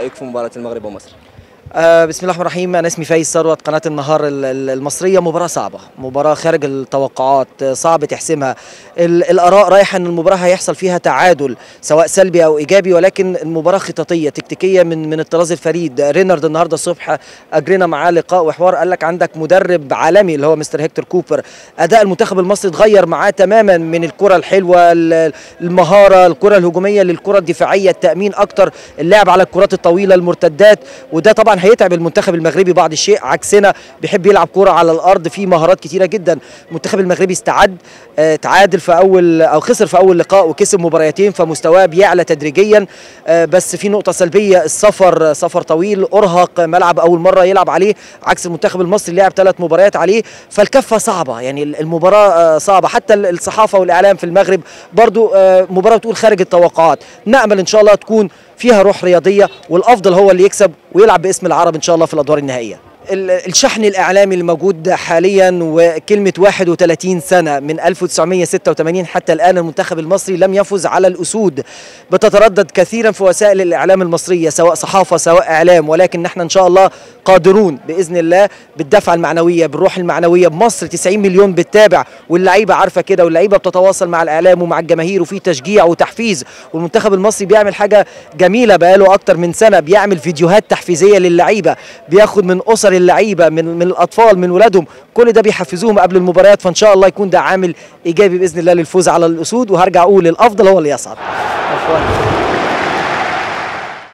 رايك في مباراه المغرب ومصر آه بسم الله الرحمن الرحيم انا اسمي فايز ثروت قناه النهار ال- ال- المصريه مباراه صعبه مباراه خارج التوقعات آه، صعب تحسمها ال- الاراء رايحه ان المباراه هيحصل فيها تعادل سواء سلبي او ايجابي ولكن المباراه خططيه تكتيكيه من من الطراز الفريد رينارد النهارده الصبح اجرينا معاه لقاء وحوار قال لك عندك مدرب عالمي اللي هو مستر هيكتور كوبر اداء المنتخب المصري اتغير معاه تماما من الكره الحلوه ال- المهاره الكره الهجوميه للكره الدفاعيه التامين اكتر اللعب على الكرات الطويله المرتدات وده طبعا هيتعب المنتخب المغربي بعض الشيء عكسنا بيحب يلعب كرة على الارض فيه مهارات كتيره جدا المنتخب المغربي استعد آه، تعادل في اول او خسر في اول لقاء وكسب مباريتين فمستواه بيعلى تدريجيا آه، بس في نقطه سلبيه السفر سفر طويل ارهق ملعب اول مره يلعب عليه عكس المنتخب المصري اللي لعب ثلاث مباريات عليه فالكفه صعبه يعني المباراه آه، صعبه حتى الصحافه والاعلام في المغرب برضو آه، مباراه تقول خارج التوقعات نامل ان شاء الله تكون فيها روح رياضيه والافضل هو اللي يكسب ويلعب باسم العرب ان شاء الله في الادوار النهائيه ال- الشحن الاعلامي الموجود حاليا وكلمه 31 سنه من 1986 حتى الان المنتخب المصري لم يفز على الاسود بتتردد كثيرا في وسائل الاعلام المصريه سواء صحافه سواء اعلام ولكن نحن ان شاء الله قادرون باذن الله بالدفعه المعنويه بالروح المعنويه بمصر 90 مليون بتتابع واللعيبه عارفه كده واللعيبه بتتواصل مع الاعلام ومع الجماهير وفي تشجيع وتحفيز والمنتخب المصري بيعمل حاجه جميله بقاله اكتر من سنه بيعمل فيديوهات تحفيزيه للعيبه بياخد من اسر اللعيبه من من الاطفال من ولادهم كل ده بيحفزوهم قبل المباريات فان شاء الله يكون ده عامل ايجابي باذن الله للفوز على الاسود وهرجع اقول الافضل هو اللي يصعد